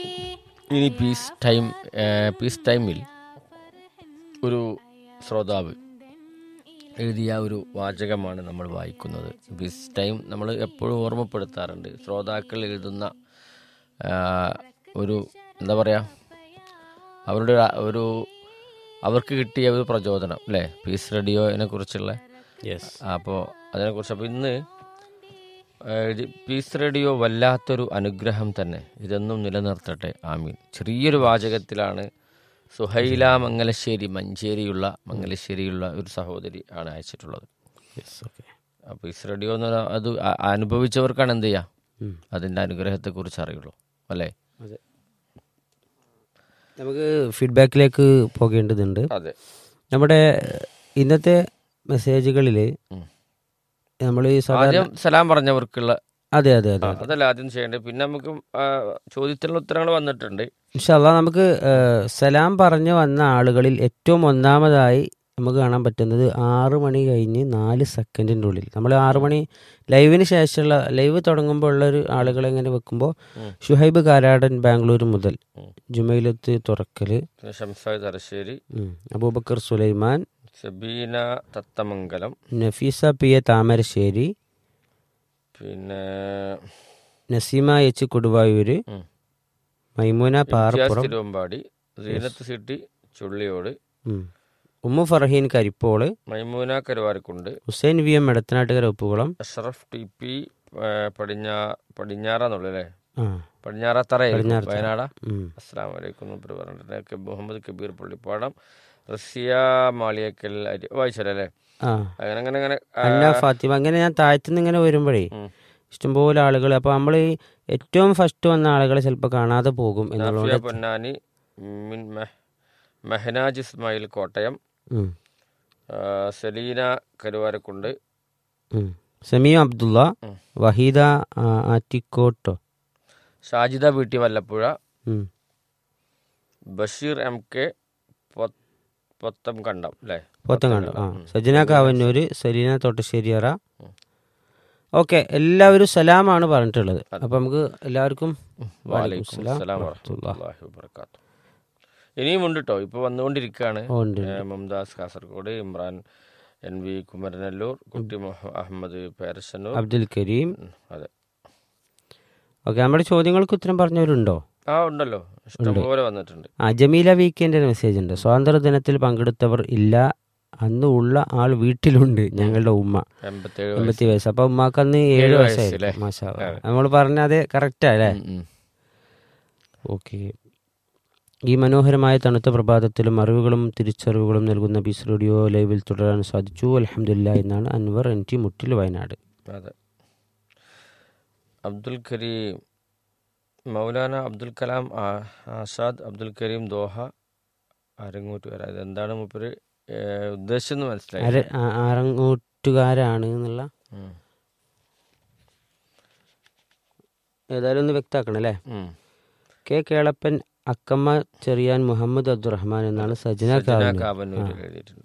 ഇനി piece time ഏഹ്, piece ടൈമിൽ ഒരു ശ്രോതാവ് എഴുതിയ ഒരു വാചകമാണ് നമ്മൾ വായിക്കുന്നത് പീസ് ടൈം നമ്മൾ എപ്പോഴും ഓർമ്മപ്പെടുത്താറുണ്ട് ശ്രോതാക്കൾ എഴുതുന്ന ആ, ഒരു എന്താ പറയുക അവരുടെ ആ ഒരു അവർക്ക് കിട്ടിയ ഒരു പ്രചോദനം അല്ലേ പീസ് റേഡിയോനെ കുറിച്ചുള്ള യെസ് അപ്പോൾ അതിനെക്കുറിച്ച് അപ്പോൾ ഇന്ന് ഏഹ്, ഇത് പീസ് റേഡിയോ വല്ലാത്തൊരു അനുഗ്രഹം തന്നെ ഇതെന്നും നിലനിർത്തട്ടെ ആമീൻ ചെറിയൊരു വാചകത്തിലാണ് സുഹൈല മംഗലശ്ശേരി മഞ്ചേരിയുള്ള മംഗലശ്ശേരിയുള്ള ഒരു സഹോദരി ആണ് അയച്ചിട്ടുള്ളത് യെസ് ഓക്കെ അപ്പോൾ പീസ് റേഡിയോ എന്ന് പറഞ്ഞാൽ അത് അ- അനുഭവിച്ചവർക്കാണ് എന്ത് ചെയ്യുക അതിൻ്റെ അനുഗ്രഹത്തെക്കുറിച്ച് അറിയുള്ളൂ അല്ലേ അതെ നമുക്ക് ഫീഡ്ബാക്കിലേക്ക് പോകേണ്ടതുണ്ട് അതെ നമ്മുടെ ഇന്നത്തെ മെസ്സേജുകളിൽ ഉം. നമ്മൾ ഈ സാധാരണ ആദ്യം സലാം പറഞ്ഞവർക്കുള്ള അതെ അതെ ആ, അതെ അതല്ല ആദ്യം ചെയ്യേണ്ടത് പിന്നെ നമുക്ക് ആ, ചോദ്യത്തിനുള്ള ഉത്തരങ്ങൾ വന്നിട്ടുണ്ട് ഇൻഷാല്ല നമുക്ക് ഏഹ്, സലാം പറഞ്ഞു വന്ന ആളുകളിൽ ഏറ്റവും ഒന്നാമതായി നമുക്ക് കാണാൻ പറ്റുന്നത് ആറ് മണി കഴിഞ്ഞ് നാല് സെക്കൻഡിൻ്റെ ഉള്ളിൽ നമ്മൾ ആറ് മണി ലൈവിന് ശേഷമുള്ള ലൈവ് തുടങ്ങുമ്പോൾ ഉള്ള ഒരു ആളുകളെ ഇങ്ങനെ വെക്കുമ്പോൾ ഉം. ഷുഹൈബ് കാരാടൻ ബാംഗ്ലൂർ മുതൽ ഉം. ജുമൈലത്ത് തുറക്കൽ പിന്നെ ഷംസാദ് തലശ്ശേരി ഉം, അബൂബക്കർ സുലൈമാൻ സബീന തത്തമംഗലം നഫീസ പി എ താമരശ്ശേരി പിന്നെ നസീമ എച്ച് കൊടുവായൂർ ഉം. മൈമൂന ഇംതിയാസ് പാറപ്പുറം തിരുവമ്പാടി സീനത്ത് സിറ്റി ചുള്ളിയോട് ഉം. Ummu Farheen Karippol Maimoona Karuvarakundu Hussain V M Edathanattukara Uppukulam Ashraf T P ആ, പടിഞ്ഞാ പടിഞ്ഞാറാന്നുള്ളു അല്ലേ ആ പടിഞ്ഞാറത്തറ പടിഞ്ഞാറത്തറ. വയനാടാ ഉം. അസ്സാം വലൈക്കും എന്ന് പറഞ്ഞിട്ടുണ്ട് കെ- മുഹമ്മദ് കബീർ പള്ളിപ്പാടം റസിയ മാളിയക്കൽ അരി വായിച്ചല്ലേ ആ അങ്ങനെ അങ്ങനെ അങ്ങനെ ആ, അന്ന ഫാത്തിമ അങ്ങനെ ഞാൻ താഴത്തുനിന്ന് ഇങ്ങനെ വരുമ്പോഴേ ഉം. ഇഷ്ടംപോലെ ആളുകൾ അപ്പോൾ നമ്മൾ ഈ ഏറ്റവും ഫസ്റ്റ് വന്ന ആളുകളെ ചിലപ്പോൾ കാണാതെ പോകും നാഫിയ എന്നുള്ളതുകൊണ്ട് പൊന്നാനി മിൻ മെഹ്- മെഹനാജ് ഇസ്മായിൽ കോട്ടയം ഉം. ആ, സെലീന കരുവാരക്കുണ്ട് ഉം. സമീം അബ്ദുള്ള ഉം. വഹീദ ആ, ആറ്റിക്കോട്ടോ ഷാജിദ വീട്ടി വല്ലപ്പുഴ ഉം. ബഷീർ എം കെ പൊ- പൊത്തം കണ്ടം അല്ലേ പോത്തങ്കണ്ടം ആ ഉം. സജന കാവന്നൂര് സലീന തോട്ടശ്ശേരിയറ ഓക്കെ എല്ലാവരും സലാമാണ് പറഞ്ഞിട്ടുള്ളത് അപ്പം നമുക്ക് എല്ലാവർക്കും വാലൈക്കും സലാം അസ്സലാം വറഹ്മത്തുള്ളാഹി വബറകാതുഹു ഇനിയും ഉണ്ട് കേട്ടോ ഇപ്പോൾ വന്നുകൊണ്ടിരിക്കുകയാണ് ഓ, ഉണ്ട്, ഏ, മുംതാസ് കാസർഗോഡ് ഇമ്രാൻ എൻ വി കുമരനല്ലൂർ കുട്ടി മുഹ- അഹമ്മദ് പേരശന്നൂർ അബ്ദുൽ കരീം ഉം, അതെ ഓക്കെ നമ്മുടെ ചോദ്യങ്ങൾക്ക് ഉത്തരം പറഞ്ഞവരുണ്ടോ ആ ഉണ്ടല്ലോ ഇഷ്ടംപോലെ വന്നിട്ടുണ്ട് ആ ജമീല വീക്കെൻ്റെ മെസ്സേജ് ഉണ്ട് സ്വാതന്ത്ര്യ ദിനത്തിൽ പങ്കെടുത്തവർ ഇല്ല അന്ന് ഉള്ള ആൾ വീട്ടിലുണ്ട് ഞങ്ങളുടെ ഉമ്മ എൺപത്തേഴ് എൺപത്തി വയസ്സ് അപ്പൊ ഉമ്മാക്ക് അന്ന് ഏഴ് ഏഴ് വയസ്സായി വയസ്സല്ലേ? മാഷാ നമ്മൾ പറഞ്ഞ അത് കറക്റ്റാ അല്ലേ ഉം, ഉം. ഓക്കെ ഈ മനോഹരമായ തണുത്ത പ്രഭാതത്തിലും അറിവുകളും തിരിച്ചറിവുകളും നൽകുന്ന ബീസ് റേഡിയോ ലൈവിൽ തുടരാൻ സാധിച്ചു അലഹമില്ല എന്നാണ് അൻവർ എൻ ടി മുട്ടിൽ വയനാട് അതെ അബ്ദുൽ കരീം മൗലാന അബ്ദുൽ കലാം ആ- ആസാദ് അബ്ദുൽ കരീം ദോഹ അരങ്ങോട്ട് വരാം ഇതെന്താണ് മൂപ്പര് ഏ, ഉദ്ദേശിച്ചെന്ന് മനസ്സിലായി അര ആ- ആറങ്ങോട്ടുകാരാണ് എന്നുള്ള ഉം. ഏതായാലും ഒന്ന് വ്യക്തമാക്കണം അല്ലേ ഉം. കെ കേളപ്പൻ അക്കമ്മ ചെറിയാൻ മുഹമ്മദ് അബ്ദുറഹ്മാൻ എന്നാണ് സജന സജന കാവന്നൂർ. കാവന്നൂരിൽ എഴുതിയിട്ടുണ്ട്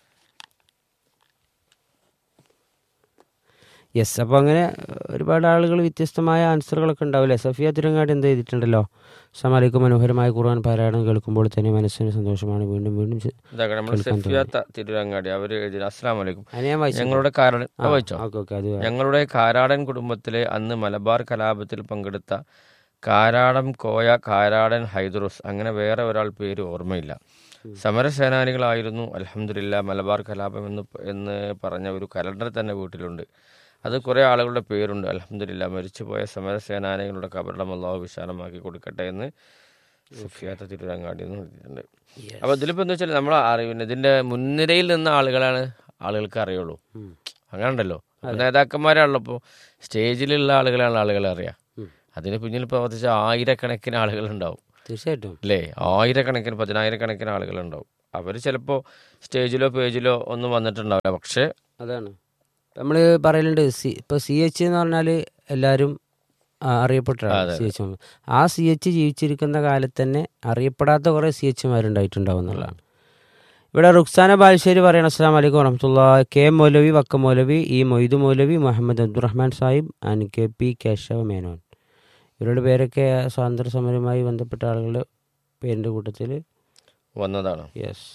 യെസ് അപ്പോൾ അങ്ങനെ ഏഹ്, ഒരുപാട് ആളുകൾ വ്യത്യസ്തമായ ആൻസറുകളൊക്കെ ഉണ്ടാവില്ലേ സഫിയ തിരങ്ങാട് എന്ത് ചെയ്തിട്ടുണ്ടല്ലോ സമാലിക്കും മനോഹരമായ ഖുർആൻ പാരായണം കേൾക്കുമ്പോൾ തന്നെ മനസ്സിന് സന്തോഷമാണ് വീണ്ടും വീണ്ടും ചെ- ഇതാക്കണം നമ്മൾ കേൾക്കാൻ സഫിയ ത- തിരുരങ്ങാടി അവര് എഴുതി അസ്സാം വലൈക്കും അത് ഞാൻ വായിച്ചു ഞങ്ങളുടെ കാരാടൻ ആ, വായിച്ചോ ഓക്കെ ഓക്കെ അത് ഞങ്ങളുടെ കാരാടൻ കുടുംബത്തിലെ അന്ന് മലബാർ കലാപത്തിൽ പങ്കെടുത്ത കാരാടം കോയ കാരാടൻ ഹൈദ്രോസ് അങ്ങനെ വേറെ ഒരാൾ പേര് ഓർമ്മയില്ല സമരസേനാനികളായിരുന്നു അലഹമില്ല മലബാർ കലാപം എന്ന് പ- എന്ന് പറഞ്ഞ ഒരു കലണ്ടർ തന്നെ വീട്ടിലുണ്ട് അത് കുറേ ആളുകളുടെ പേരുണ്ട് അലഹമില്ല മരിച്ചുപോയ സമരസേനാനികളുടെ കബറിടം അള്ളാഹു വിശാലമാക്കി കൊടുക്കട്ടെ എന്ന് സുഫിയാത്ത തിരുരങ്ങാടി എന്ന് എഴുതിയിട്ടുണ്ട് അപ്പോൾ ഇതിലിപ്പോൾ എന്താ വെച്ചാൽ നമ്മൾ അറിവിന് ഇതിൻ്റെ മുൻനിരയിൽ നിന്ന ആളുകളാണ് ആളുകൾക്ക് അറിയുള്ളൂ ഉം. അങ്ങനെ ഉണ്ടല്ലോ അപ്പോൾ നേതാക്കന്മാരാണല്ലോ ഇപ്പോൾ സ്റ്റേജിലുള്ള ആളുകളാണ് ആളുകളെ അറിയാം ഉം. അതിന് പിന്നിൽ പ്രവർത്തിച്ച ആയിരക്കണക്കിന് ആളുകളുണ്ടാവും തീർച്ചയായിട്ടും അല്ലേ ആയിരക്കണക്കിന് പതിനായിരക്കണക്കിന് ആളുകളുണ്ടാവും അവർ ചിലപ്പോൾ സ്റ്റേജിലോ പേജിലോ ഒന്നും വന്നിട്ടുണ്ടാവില്ല പക്ഷേ അതാണ് നമ്മൾ പറയലുണ്ട് സി ഇപ്പോൾ സി എച്ച് എന്ന് പറഞ്ഞാൽ എല്ലാവരും ആ, അറിയപ്പെട്ടതാണ് സി എച്ച് ആ സി എച്ച് ജീവിച്ചിരിക്കുന്ന കാലത്ത് തന്നെ അറിയപ്പെടാത്ത കുറേ സി എച്ചുമാരുണ്ടായിട്ടുണ്ടാവും എന്നുള്ളതാണ് ഇവിടെ റുക്സാന ബാലുശ്ശേരി പറയണം അസ്സാം വലൈക്കും വറഹമത്തുള്ള കെ മൗലവി വക്ക Maulavi E Moidu Maulavi Muhammad Abdurahman Sahib and K P Kesava Menon ഇവരുടെ പേരൊക്കെ സ്വാതന്ത്ര്യ സമരവുമായി ബന്ധപ്പെട്ട ആളുകളുടെ പേരിൻ്റെ കൂട്ടത്തിൽ വന്നതാണ് യെസ്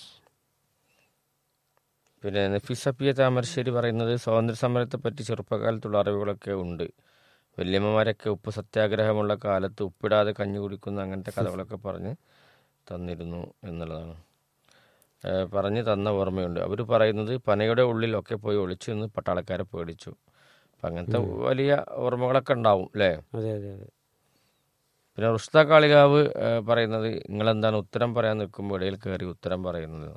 പിന്നെ നഫീസപ്പിയ താമരശ്ശേരി പറയുന്നത് സ്വാതന്ത്ര്യ സമരത്തെ പറ്റി ചെറുപ്പകാലത്തുള്ള അറിവുകളൊക്കെ ഉണ്ട് വല്യമ്മമാരൊക്കെ ഉപ്പ് സത്യാഗ്രഹമുള്ള കാലത്ത് ഉപ്പിടാതെ കഞ്ഞി കുടിക്കുന്ന അങ്ങനത്തെ കഥകളൊക്കെ പറഞ്ഞ് തന്നിരുന്നു എന്നുള്ളതാണ് ഏഹ് പറഞ്ഞ് തന്ന ഓർമ്മയുണ്ട് അവർ പറയുന്നത് പനയുടെ ഉള്ളിലൊക്കെ പോയി ഒളിച്ചു നിന്ന് പട്ടാളക്കാരെ പേടിച്ചു അപ്പം അങ്ങനത്തെ വലിയ ഓർമ്മകളൊക്കെ ഉണ്ടാവും അല്ലേ അതെ അതെ അതെ പിന്നെ റുസ്ത കാളികാവ് ഏഹ് പറയുന്നത് നിങ്ങളെന്താണ് ഉത്തരം പറയാൻ നിൽക്കുമ്പോൾ ഇടയിൽ കയറി ഉത്തരം പറയുന്നത്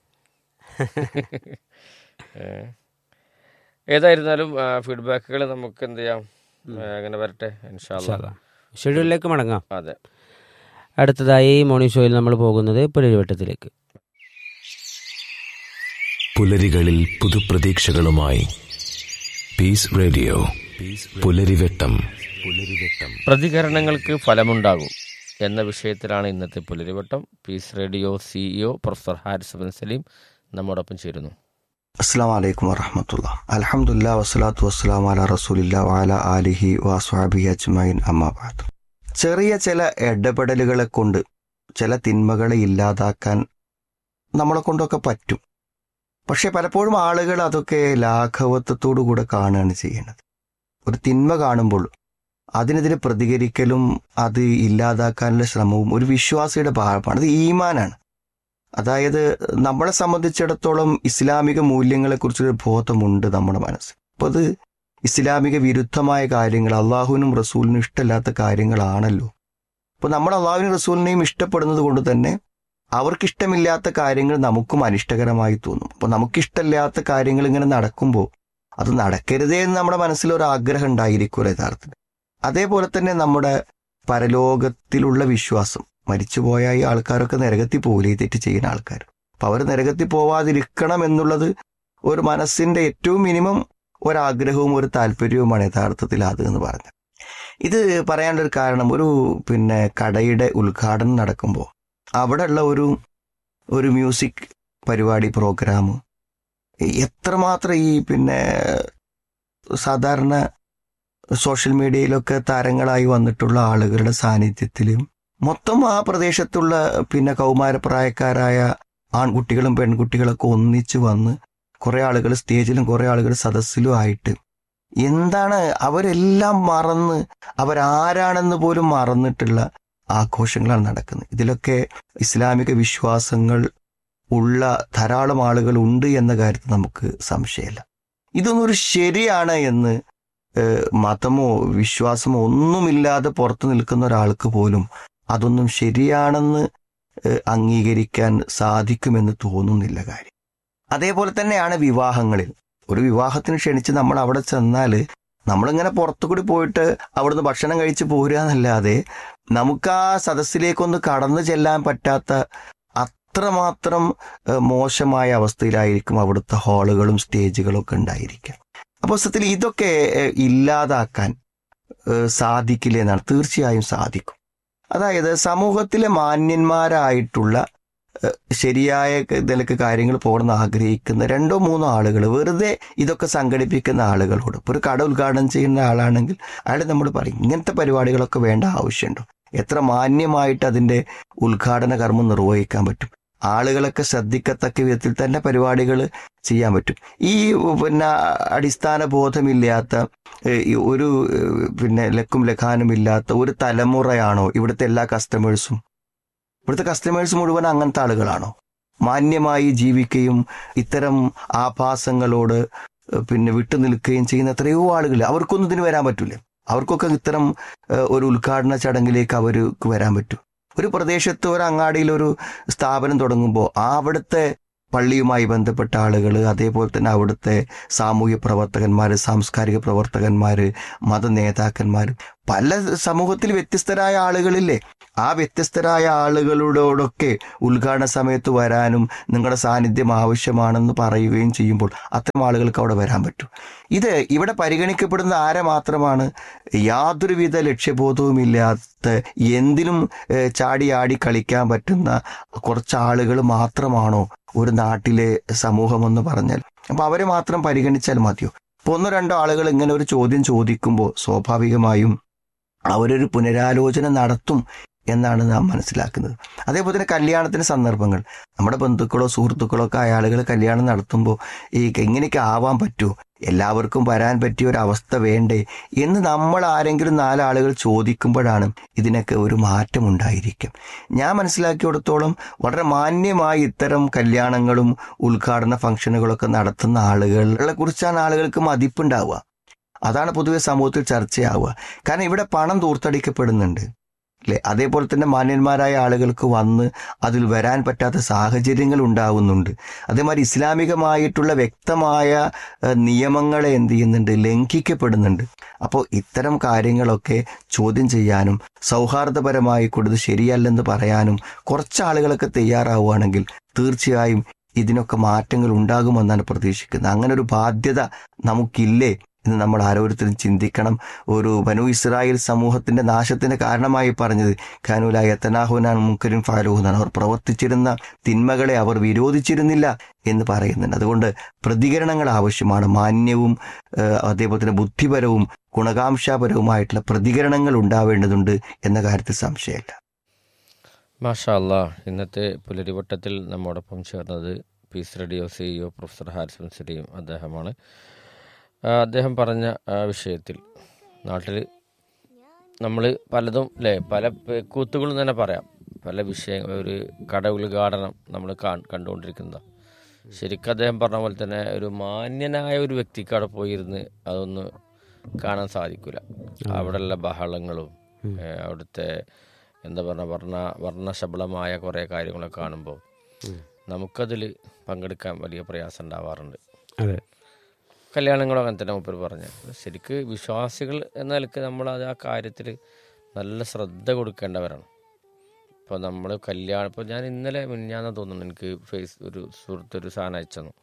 ഏഹ്. ഏതായിരുന്നാലും ഫീഡ്ബാക്കുകൾ നമുക്ക് എന്ത് ചെയ്യാം ഏഹ് അങ്ങനെ വരട്ടെ ഇൻഷാല്ല ഷെഡ്യൂളിലേക്ക് മടങ്ങാം അതെ അടുത്തതായി മോർണിംഗ് ഷോയിൽ നമ്മൾ പോകുന്നത് പുലരിവട്ടത്തിലേക്ക് പുലരികളിൽ പുതുപ്രതീക്ഷകളുമായി പീസ് റേഡിയോ പുലരിവെട്ടം പുലരിവെട്ടം പ്രതികരണങ്ങൾക്ക് ഫലമുണ്ടാകും എന്ന വിഷയത്തിലാണ് ഇന്നത്തെ Pularivattam Peace Radio CEO professor Haris bin Saleem നമ്മോടൊപ്പം ചേരുന്നു അസ്സാം വലൈക്കും വറഹമത്തുള്ള അലഹമുല്ല വസ്സലാത്തു വസ്സലാം അല റസൂലില്ല വാല ആലിഹി വാസ്വാബി അജ്മൈൻ അമ്മാബാദ് ചെറിയ ചില ഇടപെടലുകളെ കൊണ്ട് ചില തിന്മകളെ ഇല്ലാതാക്കാൻ നമ്മളെ കൊണ്ടൊക്കെ പറ്റും പക്ഷെ പലപ്പോഴും ആളുകൾ അതൊക്കെ ലാഘവത്വത്തോടു കൂടെ കാണുകയാണ് ചെയ്യുന്നത് ഒരു തിന്മ കാണുമ്പോൾ അതിനെതിരെ പ്രതികരിക്കലും അത് ഇല്ലാതാക്കാനുള്ള ശ്രമവും ഒരു വിശ്വാസിയുടെ ഭാഗമാണ് അത് ഈമാനാണ് അതായത് നമ്മളെ സംബന്ധിച്ചിടത്തോളം ഇസ്ലാമിക മൂല്യങ്ങളെക്കുറിച്ചൊരു ബോധമുണ്ട് നമ്മുടെ മനസ്സിൽ അപ്പോൾ അത് ഇസ്ലാമിക വിരുദ്ധമായ കാര്യങ്ങൾ അള്ളാഹുവിനും റസൂലിനും ഇഷ്ടമില്ലാത്ത കാര്യങ്ങളാണല്ലോ അപ്പോൾ നമ്മൾ അള്ളാഹുവിനും റസൂലിനെയും ഇഷ്ടപ്പെടുന്നത് കൊണ്ട് തന്നെ അവർക്കിഷ്ടമില്ലാത്ത കാര്യങ്ങൾ നമുക്കും അനിഷ്ടകരമായി തോന്നും അപ്പോൾ നമുക്കിഷ്ടമില്ലാത്ത കാര്യങ്ങൾ ഇങ്ങനെ നടക്കുമ്പോൾ അത് നടക്കരുതേ എന്ന് നമ്മുടെ മനസ്സിൽ ഒരു ആഗ്രഹം ഉണ്ടായിരിക്കുമല്ലോ യഥാർത്ഥത്തിൽ അതേപോലെ തന്നെ നമ്മുടെ പരലോകത്തിലുള്ള വിശ്വാസം മരിച്ചുപോയ ഈ ആൾക്കാരൊക്കെ നരകത്തിൽ പോകില്ല ഈ തെറ്റ് ചെയ്യുന്ന ആൾക്കാർ അപ്പൊ അവർ നരകത്തിൽ പോവാതിരിക്കണം എന്നുള്ളത് ഒരു മനസ്സിന്റെ ഏറ്റവും മിനിമം ഒരാഗ്രഹവും ഒരു താല്പര്യവുമാണ് യഥാർത്ഥത്തിൽ അത് എന്ന് പറഞ്ഞത് ഇത് പറയാനുള്ള ഒരു കാരണം ഒരു പിന്നെ കടയുടെ ഉദ്ഘാടനം നടക്കുമ്പോൾ അവിടെയുള്ള ഒരു ഒരു മ്യൂസിക് പരിപാടി പ്രോഗ്രാം എത്രമാത്രം ഈ പിന്നെ സാധാരണ സോഷ്യൽ മീഡിയയിലൊക്കെ താരങ്ങളായി വന്നിട്ടുള്ള ആളുകളുടെ സാന്നിധ്യത്തിലും മൊത്തം ആ പ്രദേശത്തുള്ള പിന്നെ കൗമാരപ്രായക്കാരായ ആൺകുട്ടികളും പെൺകുട്ടികളൊക്കെ ഒന്നിച്ചു വന്ന് കുറെ ആളുകൾ സ്റ്റേജിലും കുറെ ആളുകൾ സദസ്സിലും ആയിട്ട് എന്താണ് അവരെല്ലാം മറന്ന് അവരാരാണെന്ന് പോലും മറന്നിട്ടുള്ള ആഘോഷങ്ങളാണ് നടക്കുന്നത് ഇതിലൊക്കെ ഇസ്ലാമിക വിശ്വാസങ്ങൾ ഉള്ള ധാരാളം ആളുകൾ ഉണ്ട് എന്ന കാര്യത്തിൽ നമുക്ക് സംശയമില്ല ഇതൊന്നും ഒരു ശരിയാണ് എന്ന് ഏഹ്, മതമോ വിശ്വാസമോ ഒന്നുമില്ലാതെ പുറത്തു നിൽക്കുന്ന ഒരാൾക്ക് പോലും അതൊന്നും ശരിയാണെന്ന് ഏഹ്, അംഗീകരിക്കാൻ സാധിക്കുമെന്ന് തോന്നുന്നില്ല കാര്യം അതേപോലെ തന്നെയാണ് വിവാഹങ്ങളിൽ ഒരു വിവാഹത്തിന് ക്ഷണിച്ച് നമ്മൾ അവിടെ ചെന്നാൽ നമ്മളിങ്ങനെ പുറത്തു കൂടി പോയിട്ട് അവിടുന്ന് ഭക്ഷണം കഴിച്ച് പോരുക എന്നല്ലാതെ നമുക്ക് ആ സദസ്സിലേക്കൊന്ന് കടന്നു ചെല്ലാൻ പറ്റാത്ത അത്രമാത്രം ഏഹ്, മോശമായ അവസ്ഥയിലായിരിക്കും അവിടുത്തെ ഹാളുകളും സ്റ്റേജുകളും ഒക്കെ ഉണ്ടായിരിക്കുക അപ്പോൾ സത്യത്തിൽ ഇതൊക്കെ ഏഹ്, ഇല്ലാതാക്കാൻ ഏഹ്, സാധിക്കില്ല എന്നാണ് തീർച്ചയായും സാധിക്കും അതായത് സമൂഹത്തിലെ മാന്യന്മാരായിട്ടുള്ള ഏഹ്, ശരിയായ നിലക്ക് കാര്യങ്ങൾ പോകണമെന്ന് ആഗ്രഹിക്കുന്ന രണ്ടോ മൂന്നോ ആളുകൾ വെറുതെ ഇതൊക്കെ സംഘടിപ്പിക്കുന്ന ആളുകളോട് ഇപ്പോൾ ഒരു കട ഉദ്ഘാടനം ചെയ്യുന്ന ആളാണെങ്കിൽ അയാൾ നമ്മൾ പറയും ഇങ്ങനത്തെ പരിപാടികളൊക്കെ വേണ്ട ആവശ്യമുണ്ടോ എത്ര മാന്യമായിട്ട് അതിന്റെ ഉദ്ഘാടന കർമ്മം നിർവഹിക്കാൻ പറ്റും ആളുകളൊക്കെ ശ്രദ്ധിക്കത്തക്ക വിധത്തിൽ തന്നെ പരിപാടികൾ ചെയ്യാൻ പറ്റും ഈ പിന്നെ അടിസ്ഥാന ബോധമില്ലാത്ത ഏഹ്, ഈ ഒരു ഏഹ്, പിന്നെ ലക്കും ലഖാനും ഇല്ലാത്ത ഒരു തലമുറയാണോ ഇവിടുത്തെ എല്ലാ കസ്റ്റമേഴ്സും ഇവിടുത്തെ കസ്റ്റമേഴ്സ് മുഴുവൻ അങ്ങനത്തെ ആളുകളാണോ മാന്യമായി ജീവിക്കുകയും ഇത്തരം ആഭാസങ്ങളോട് ഏഹ്, പിന്നെ വിട്ടു നിൽക്കുകയും ചെയ്യുന്ന എത്രയോ ആളുകൾ അവർക്കൊന്നും ഇതിന് വരാൻ പറ്റൂലേ അവർക്കൊക്കെ ഇത്തരം ഏഹ്, ഒരു ഉദ്ഘാടന ചടങ്ങിലേക്ക് അവർക്ക് വരാൻ പറ്റും ഒരു പ്രദേശത്ത് ഒരു അങ്ങാടിയിൽ ഒരു സ്ഥാപനം തുടങ്ങുമ്പോൾ ആ അവിടുത്തെ പള്ളിയുമായി ബന്ധപ്പെട്ട ആളുകൾ അതേപോലെ തന്നെ അവിടുത്തെ സാമൂഹ്യ പ്രവർത്തകന്മാർ സാംസ്കാരിക പ്രവർത്തകന്മാർ മത നേതാക്കന്മാർ പല സമൂഹത്തിൽ വ്യത്യസ്തരായ ആളുകളില്ലേ ആ വ്യത്യസ്തരായ ആളുകളോടൊക്കെ ഉദ്ഘാടന സമയത്ത് വരാനും നിങ്ങളുടെ സാന്നിധ്യം ആവശ്യമാണെന്ന് പറയുകയും ചെയ്യുമ്പോൾ അത്തരം ആളുകൾക്ക് അവിടെ വരാൻ പറ്റും ഇത് ഇവിടെ പരിഗണിക്കപ്പെടുന്ന ആരെ മാത്രമാണ് യാതൊരുവിധ ലക്ഷ്യബോധവുമില്ലാത്ത എന്തിനും ഏഹ്, ചാടി ആടി കളിക്കാൻ പറ്റുന്ന കുറച്ച് ആളുകൾ മാത്രമാണോ ഒരു നാട്ടിലെ സമൂഹമെന്ന് പറഞ്ഞാൽ അപ്പൊ അവരെ മാത്രം പരിഗണിച്ചാൽ മതിയോ ഇപ്പൊ ഒന്നോ രണ്ടോ ആളുകൾ ഇങ്ങനെ ഒരു ചോദ്യം ചോദിക്കുമ്പോൾ സ്വാഭാവികമായും അവരൊരു പുനരാലോചന നടത്തും എന്നാണ് നാം മനസ്സിലാക്കുന്നത് അതേപോലെ തന്നെ കല്യാണത്തിന് സന്ദർഭങ്ങൾ നമ്മുടെ ബന്ധുക്കളോ സുഹൃത്തുക്കളോ ഒക്കെ ആളുകൾ കല്യാണം നടത്തുമ്പോൾ ഈ എങ്ങനെയൊക്കെ ആവാൻ പറ്റുമോ എല്ലാവർക്കും വരാൻ പറ്റിയ ഒരു അവസ്ഥ വേണ്ടേ എന്ന് നമ്മൾ ആരെങ്കിലും നാലാളുകൾ ചോദിക്കുമ്പോഴാണ് ഇതിനൊക്കെ ഒരു മാറ്റം ഉണ്ടായിരിക്കും ഞാൻ മനസ്സിലാക്കിയിടത്തോളം വളരെ മാന്യമായി ഇത്തരം കല്യാണങ്ങളും ഉദ്ഘാടന ഫംഗ്ഷനുകളൊക്കെ നടത്തുന്ന ആളുകളെ കുറിച്ചാണ് ആളുകൾക്ക് മതിപ്പുണ്ടാവുക അതാണ് പൊതുവെ സമൂഹത്തിൽ ചർച്ചയാവുക കാരണം ഇവിടെ പണം ദൂർത്തടിക്കപ്പെടുന്നുണ്ട് അല്ലെ അതേപോലെ തന്നെ മാന്യന്മാരായ ആളുകൾക്ക് വന്ന് അതിൽ വരാൻ പറ്റാത്ത സാഹചര്യങ്ങൾ ഉണ്ടാവുന്നുണ്ട് അതേമാതിരി ഇസ്ലാമികമായിട്ടുള്ള വ്യക്തമായ ഏഹ്, നിയമങ്ങളെ എന്ത് ചെയ്യുന്നുണ്ട് ലംഘിക്കപ്പെടുന്നുണ്ട് അപ്പോൾ ഇത്തരം കാര്യങ്ങളൊക്കെ ചോദ്യം ചെയ്യാനും സൗഹാർദ്ദപരമായി കൊടുത്ത് ശരിയല്ലെന്ന് പറയാനും കുറച്ച് ആളുകളൊക്കെ തയ്യാറാവുകയാണെങ്കിൽ തീർച്ചയായും ഇതിനൊക്കെ മാറ്റങ്ങൾ ഉണ്ടാകുമെന്നാണ് പ്രതീക്ഷിക്കുന്നത് അങ്ങനെ ഒരു ബാധ്യത നമുക്കില്ലേ എന്ന് നമ്മൾ ഓരോരുത്തരും ചിന്തിക്കണം ഒരു ബനു ഇസ്രായേൽ സമൂഹത്തിന്റെ നാശത്തിന് കാരണമായി പറഞ്ഞത് ഖാനുല യത്തനാഹുനാൻ മുക്കരിൻ ഫാലൂഹ് എന്നാണ് അവർ പ്രവർത്തിച്ചിരുന്ന തിന്മകളെ അവർ വിരോധിച്ചിരുന്നില്ല എന്ന് പറയുന്നുണ്ട് അതുകൊണ്ട് പ്രതികരണങ്ങൾ ആവശ്യമാണ് മാന്യവും ഏഹ്, അതേപോലെ തന്നെ ബുദ്ധിപരവും ഗുണകാംക്ഷാപരവുമായിട്ടുള്ള പ്രതികരണങ്ങൾ ഉണ്ടാവേണ്ടതുണ്ട് എന്ന കാര്യത്തിൽ സംശയമില്ല മാഷാ അല്ലാ ഇന്നത്തെ പുലരിവട്ടത്തിൽ നമ്മോടൊപ്പം ചേർന്നത് പീസ് റേഡിയോ സിഇഒ പ്രൊഫസർ ഹാരിസൺ സലീം അദ്ദേഹമാണ് ആ, അദ്ദേഹം പറഞ്ഞ ആ, വിഷയത്തിൽ നാട്ടിൽ നമ്മൾ പലതും അല്ലേ പല പ- കൂത്തുകളും തന്നെ പറയാം പല വിഷയങ്ങൾ ഒരു കട ഉദ്ഘാടനം നമ്മൾ കണ്ടുകൊണ്ടിരിക്കുന്നതാണ് ശരിക്കും അദ്ദേഹം പറഞ്ഞ പോലെ തന്നെ ഒരു മാന്യനായ ഒരു വ്യക്തിക്ക് അവിടെ പോയിരുന്ന് അതൊന്ന് കാണാൻ സാധിക്കില്ല അവിടെയുള്ള ബഹളങ്ങളും ഏ, അവിടുത്തെ എന്താ പറഞ്ഞ വർണ്ണ വർണ്ണശബളമായ കുറേ കാര്യങ്ങളൊക്കെ കാണുമ്പോൾ നമുക്കതിൽ പങ്കെടുക്കാൻ വലിയ പ്രയാസം ഉണ്ടാവാറുണ്ട് അതെ കല്യാണങ്ങളും അങ്ങനെ തന്നെ മൂപ്പർ പറഞ്ഞു ശരിക്ക് വിശ്വാസികൾ എന്ന നിലക്ക് നമ്മൾ അത് ആ കാര്യത്തിൽ നല്ല ശ്രദ്ധ കൊടുക്കേണ്ടവരാണ് ഇപ്പോൾ നമ്മൾ കല്യാണം ഇപ്പോൾ ഞാൻ ഇന്നലെ മിനിഞ്ഞാന്ന് തോന്നുന്നു എനിക്ക് ഫേസ് ഒരു സുഹൃത്ത് ഒരു സാധനം അയച്ചു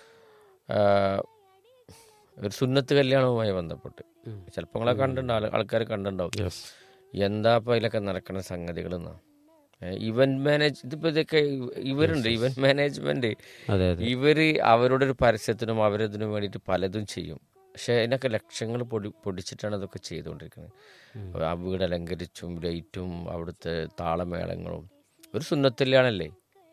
ഒരു സുന്നത്ത് കല്യാണവുമായി ബന്ധപ്പെട്ട് ചിലപ്പോൾ നിങ്ങളെ കണ്ടിട്ടുണ്ടാവും ആൾക്കാർ കണ്ടിട്ടുണ്ടാവും എന്താ ഇപ്പോൾ അതിലൊക്കെ നടക്കുന്ന സംഗതികൾ എന്നാ ഇവന്റ് മാനേജ് ഇതിപ്പോൾ ഇതൊക്കെ ഇവ- ഇവരുണ്ട് ഇവന്റ് മാനേജ്മെന്റ് അതെ അതെ ഇവര് അവരുടെ ഒരു പരസ്യത്തിനും അവരതിനും വേണ്ടിയിട്ട് പലതും ചെയ്യും പക്ഷെ അതിനൊക്കെ ലക്ഷങ്ങൾ പൊടി പൊടിച്ചിട്ടാണ് അതൊക്കെ ചെയ്തുകൊണ്ടിരിക്കുന്നത് ആ വീട് അലങ്കരിച്ചും ലൈറ്റും അവിടുത്തെ താളമേളങ്ങളും ഒരു സുന്നത്തിലാണല്ലേ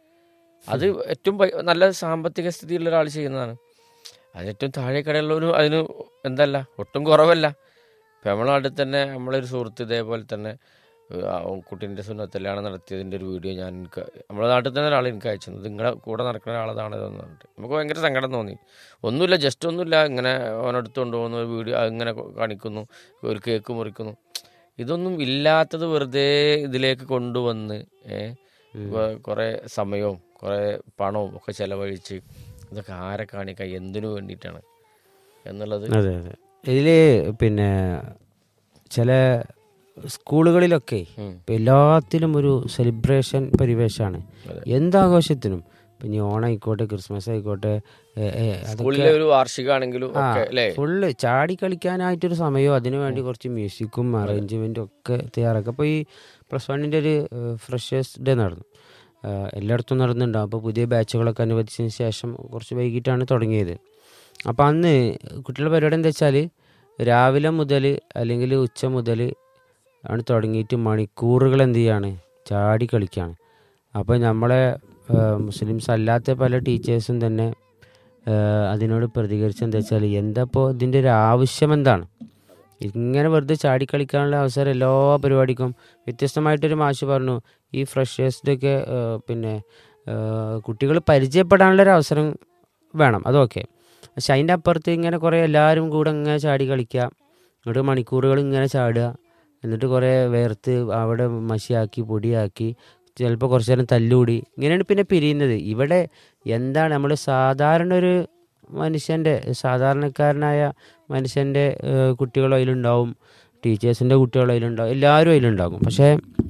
അത് ഏറ്റവും പൈ- നല്ല സാമ്പത്തിക സ്ഥിതിയുള്ള ഒരാൾ ചെയ്യുന്നതാണ് അത് ഏറ്റവും താഴെ കടയുള്ളവരും അതിന് എന്തല്ല ഒട്ടും കുറവല്ല ഇപ്പം നമ്മളെ നാട്ടിൽ തന്നെ നമ്മളൊരു സുഹൃത്ത് ഇതേപോലെ തന്നെ ഏഹ്, ആ കുട്ടീൻ്റെ സുന്നത്തെല്ലാം നടത്തിയതിൻ്റെ ഒരു വീഡിയോ ഞാൻ എനിക്ക് നമ്മുടെ നാട്ടിൽ തന്നെ ഒരാൾ എനിക്ക് അയച്ചു തന്നു. ഇത് നിങ്ങളെ കൂടെ നടക്കുന്ന ഒരാളതാണ് ഇതെന്ന് പറഞ്ഞിട്ട് നമുക്ക് ഭയങ്കര സങ്കടം തോന്നി ഒന്നുമില്ല ജസ്റ്റ് ഒന്നുമില്ല ഇങ്ങനെ അവനെടുത്ത് കൊണ്ടുപോകുന്ന ഒരു വീഡിയോ അതിങ്ങനെ കാണിക്കുന്നു ഒരു കേക്ക് മുറിക്കുന്നു ഇതൊന്നും ഇല്ലാത്തത് വെറുതെ ഇതിലേക്ക് കൊണ്ടുവന്ന് ഏഹ് കുറേ സമയവും കുറേ പണവും ഒക്കെ ചെലവഴിച്ച് ഇതൊക്കെ ആരെ കാണിക്കാൻ എന്തിനു വേണ്ടിയിട്ടാണ് എന്നുള്ളത് അതെ അതെ ഇതിൽ പിന്നെ ചില സ്കൂളുകളിലൊക്കെ ഉം. ഇപ്പം എല്ലാത്തിലും ഒരു സെലിബ്രേഷൻ പരിവേഷമാണ് അതെ. എന്താഘോഷത്തിനും ഇപ്പം ഇനി ഓണായിക്കോട്ടെ ക്രിസ്മസ് ആയിക്കോട്ടെ ഏ, ഏ, അതൊക്കെ സ്കൂളിലെ ഒരു വാർഷികമാണെങ്കിലും ആ ഒക്കെ അല്ലേ ഫുള്ള് ചാടി കളിക്കാനായിട്ടൊരു സമയമോ അതിനു വേണ്ടി കുറച്ച് മ്യൂസിക്കും അറേഞ്ച്മെൻറ്റും ഒക്കെ തയ്യാറാക്കുക അപ്പോൾ ഈ പ്ലസ് വണ്ണിൻ്റെ ഒരു ഫ്രഷേഴ്സ് ഡേ നടന്നു ആ, എല്ലായിടത്തും നടന്നുണ്ടാവും അപ്പോൾ പുതിയ ബാച്ചുകളൊക്കെ അനുവദിച്ചതിന് ശേഷം കുറച്ച് വൈകിട്ടാണ് തുടങ്ങിയത് അപ്പോൾ അന്ന് കുട്ടികളുടെ പരിപാടി എന്താ വെച്ചാൽ രാവിലെ മുതൽ അല്ലെങ്കിൽ ഉച്ച മുതൽ ആണ് തുടങ്ങിയിട്ട് മണിക്കൂറുകൾ എന്ത് ചെയ്യാണ് ചാടി കളിക്കുകയാണ് അപ്പോൾ നമ്മളെ ആ, മുസ്ലിംസ് അല്ലാത്ത പല ടീച്ചേഴ്സും തന്നെ ആ, അതിനോട് പ്രതികരിച്ചത് എന്താ വെച്ചാൽ എന്താ ഇപ്പോൾ ഇതിൻ്റെ ഒരു ആവശ്യം എന്താണ് ഇങ്ങനെ വെറുതെ ചാടിക്കളിക്കാനുള്ള അവസരം എല്ലാ പരിപാടിക്കും വ്യത്യസ്തമായിട്ടൊരു മാഷ് പറഞ്ഞു ഈ ഫ്രഷേഴ്സിൻ്റെ ഒക്കെ പിന്നെ കുട്ടികൾ പരിചയപ്പെടാനുള്ളൊരു അവസരം വേണം അതൊക്കെ പക്ഷെ അതിൻ്റെ അപ്പുറത്ത് ഇങ്ങനെ കുറേ എല്ലാവരും കൂടെ ഇങ്ങനെ ചാടി കളിക്കുക എന്നിട്ട് മണിക്കൂറുകൾ ഇങ്ങനെ ചാടുക എന്നിട്ട് കുറേ വേർത്ത് അവിടെ മഷിയാക്കി പൊടിയാക്കി ചിലപ്പോൾ കുറച്ച് നേരം തല്ലുകൂടി ഇങ്ങനെയാണ് പിന്നെ പിരിയുന്നത് ഇവിടെ എന്താണ് നമ്മൾ സാധാരണ ഒരു മനുഷ്യൻ്റെ സാധാരണക്കാരനായ മനുഷ്യൻ്റെ ഏഹ്, കുട്ടികളും അതിലുണ്ടാവും ടീച്ചേഴ്സിൻ്റെ കുട്ടികളും അതിലുണ്ടാവും എല്ലാവരും അതിലുണ്ടാകും പക്ഷേ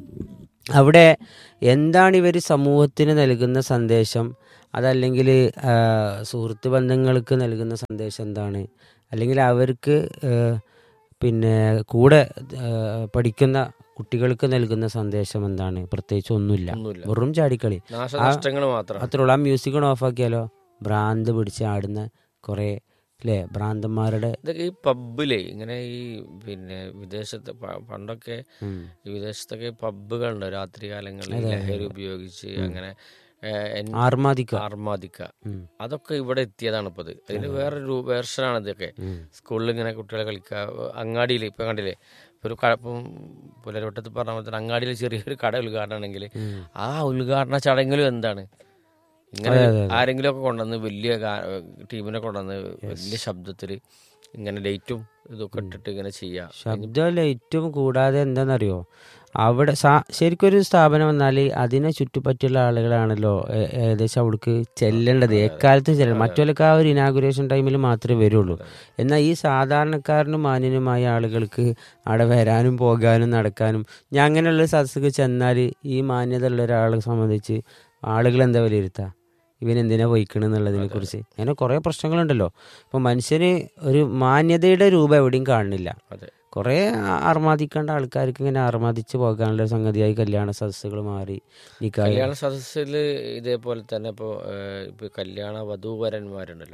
അവിടെ എന്താണ് ഇവർ സമൂഹത്തിന് നൽകുന്ന സന്ദേശം അതല്ലെങ്കിൽ ആ, സുഹൃത്ത് ബന്ധങ്ങൾക്ക് നൽകുന്ന സന്ദേശം എന്താണ് അല്ലെങ്കിൽ അവർക്ക് ഏഹ്, പിന്നെ കൂടെ ഏഹ്, പഠിക്കുന്ന കുട്ടികൾക്ക് നൽകുന്ന സന്ദേശം എന്താണ് പ്രത്യേകിച്ച് ഒന്നുമില്ല ഒന്നുമില്ല വെറും ചാടിക്കളി നാശനഷ്ടങ്ങൾ മാത്രമാണ് അത്രേ ഉള്ളൂ ആ മ്യൂസിക് ഓഫ് ആക്കിയാലോ ഭ്രാന്ത് പിടിച്ച് ആടുന്ന കുറേ അല്ലേ ഭ്രാന്തന്മാരുടെ ഇതൊക്കെ ഈ പബ്ബിലേ ഇങ്ങനെ ഈ പിന്നെ വിദേശത്ത് പ- പണ്ടൊക്കെ ഉം. ഈ വിദേശത്തൊക്കെ പബ്ബുകളുണ്ട് രാത്രി കാലങ്ങളിൽ ലഹരി ഉപയോഗിച്ച് അങ്ങനെ ഏഹ്, എൻ- ആർമാദിക്ക ആർമാദിക്ക ഉം. അതൊക്കെ ഇവിടെ എത്തിയതാണ് ഇപ്പത് അതിന് വേറൊരു വേർഷനാണ് ഇതൊക്കെ ഉം. സ്കൂളിൽ ഇങ്ങനെ കുട്ടികളെ കളിക്കുക അങ്ങാടിയിൽ ഇപ്പൊ കണ്ടില്ലേ ഇപ്പൊ ഒരു കട- ഇപ്പം പുലരവട്ടത്ത് പറഞ്ഞ പോലെ തന്നെ അങ്ങാടിയിൽ ചെറിയൊരു കട ഉദ്ഘാടനമാണെങ്കിൽ ആ ഉദ്ഘാടന ചടങ്ങിലും എന്താണ് ഇങ്ങനെ ആരെങ്കിലും ഒക്കെ കൊണ്ടുവന്ന് വലിയ ഗാ- ടീമിനെ കൊണ്ടുവന്ന് വലിയ ശബ്ദത്തിൽ ഇങ്ങനെ ലൈറ്റും ഇതൊക്കെ ഇട്ടിട്ട് ഇങ്ങനെ ചെയ്യാം ശബ്ദം ലൈറ്റും കൂടാതെ എന്താണെന്നറിയോ അവിടെ സാ- ശരിക്കൊരു സ്ഥാപനം വന്നാൽ അതിനെ ചുറ്റുപറ്റുള്ള ആളുകളാണല്ലോ ഏ- ഏകദേശം അവിടേക്ക് ചെല്ലേണ്ടത് എക്കാലത്തും ചെല്ലണം മറ്റുള്ളവർക്ക് ആ ഒരു ഇനാഗുറേഷൻ ടൈമിൽ മാത്രമേ വരുള്ളൂ എന്നാൽ ഈ സാധാരണക്കാരനും മാന്യനുമായ ആളുകൾക്ക് അവിടെ വരാനും പോകാനും നടക്കാനും ഞാൻ അങ്ങനെയുള്ള സദസ്സിക്ക് ചെന്നാൽ ഈ മാന്യത ഉള്ള ഒരാളെ സംബന്ധിച്ച് ആളുകൾ എന്താ വിലയിരുത്തുക ഇവൻ എന്തിനാ പോയിക്കണെന്നുള്ളതിനെ കുറിച്ച് അങ്ങനെ കുറേ പ്രശ്നങ്ങളുണ്ടല്ലോ അപ്പോൾ മനുഷ്യന് ഒരു മാന്യതയുടെ രൂപം എവിടെയും കാണുന്നില്ല അതെ കുറേ അർമാദിക്കേണ്ട ആൾക്കാർക്ക് ഇങ്ങനെ അർമാദിച്ച് പോകാനുള്ള ഒരു സംഗതിയായി കല്യാണ സദസ്സുകൾ മാറി നിക്കാഹ് കല്യാണ സദസ്സിൽ ഇതേപോലെ തന്നെ ഇപ്പോൾ ഇപ്പൊ കല്യാണ വധൂവരന്മാരുണ്ടല്ലോ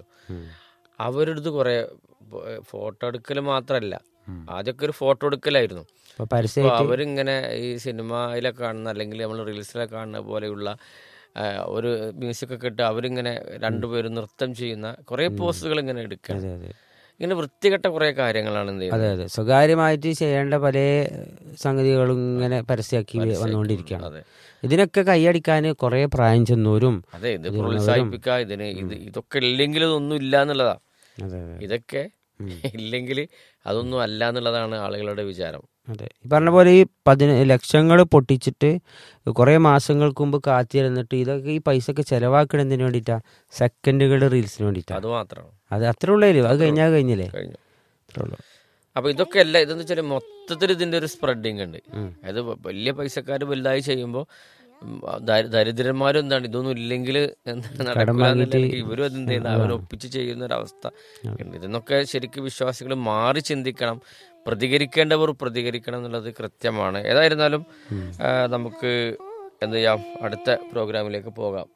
അവരുടെ അടുത്ത് കുറെ ഫോട്ടോ എടുക്കൽ മാത്രമല്ല ആദ്യമൊക്കെ ഒരു ഫോട്ടോ എടുക്കലായിരുന്നു ഇപ്പൊ അപ്പോൾ പരസ്യമായിട്ട് അവരിങ്ങനെ ഈ സിനിമയിലൊക്കെ കാണുന്ന അല്ലെങ്കിൽ നമ്മൾ റീൽസിലൊക്കെ കാണുന്ന പോലെയുള്ള ആ, ഒരു മ്യൂസിക് ഒക്കെ ഇട്ട് അവരിങ്ങനെ രണ്ടുപേരും നൃത്തം ചെയ്യുന്ന കുറേ പോസ്റ്റുകൾ ഇങ്ങനെ എടുക്കുക അതെ അതെ ഇങ്ങനെ വൃത്തികെട്ട കുറേ കാര്യങ്ങളാണ് എന്ത് ചെയ്യുന്നത് അതെ അതെ സ്വകാര്യമായിട്ട് ചെയ്യേണ്ട പല സംഗതികളും ഇങ്ങനെ പരസ്യമാക്കി വന്നുകൊണ്ടിരിക്കുകയാണ് അതെ ഇതിനൊക്കെ കൈയടിക്കാൻ കുറേ പ്രായം ചെന്നവരും അതെ ഇത് പ്രോത്സാഹിപ്പിക്കുക ഇതിന് ഇത് ഇതൊക്കെ ഇല്ലെങ്കിൽ ഇതൊന്നും ഇല്ല എന്നുള്ളതാ അതെ അതെ ഇതൊക്കെ ഇല്ലെങ്കിൽ അതൊന്നും അല്ല എന്നുള്ളതാണ് ആളുകളുടെ വിചാരം അതെ ഈ പറഞ്ഞ പോലെ ഈ പതിന ലക്ഷങ്ങൾ പൊട്ടിച്ചിട്ട് കുറേ മാസങ്ങൾക്ക് മുമ്പ് കാത്തിരുന്നിട്ട് ഇതൊക്കെ ഈ പൈസ ഒക്കെ ചെലവാക്കണതിന് വേണ്ടിയിട്ടാ സെക്കൻഡുകളുടെ റീൽസിന് വേണ്ടിയിട്ടാ അത് മാത്രമാണ് അത് അത്രേ ഉള്ളൂ അത് കഴിഞ്ഞാൽ കഴിഞ്ഞില്ലേ കഴിഞ്ഞു അത്രേ ഉള്ളൂ അപ്പൊ ഇതൊക്കെ അല്ല ഇതെന്ന് വെച്ചാൽ മൊത്തത്തിൽ ഇതിന്റെ ഒരു സ്പ്രെഡിങ് ഉണ്ട് അതായത് വ- വലിയ പൈസക്കാർ വലുതായി ചെയ്യുമ്പോൾ ദരിദ്രന്മാരും എന്താണ് ഇതൊന്നും ഇല്ലെങ്കിൽ ഇവരും അത് എന്ത് ചെയ്യുന്നത് അവരൊപ്പിച്ച് ചെയ്യുന്ന ഒരു അവസ്ഥ ഉണ്ട് ഇതിന്നൊക്കെ ശരിക്കും വിശ്വാസികൾ മാറി ചിന്തിക്കണം പ്രതികരിക്കേണ്ടവർ പ്രതികരിക്കണം എന്നുള്ളത് കൃത്യമാണ് ഏതായിരുന്നാലും ആ, നമുക്ക് എന്ത് ചെയ്യാം അടുത്ത പ്രോഗ്രാമിലേക്ക് പോകാം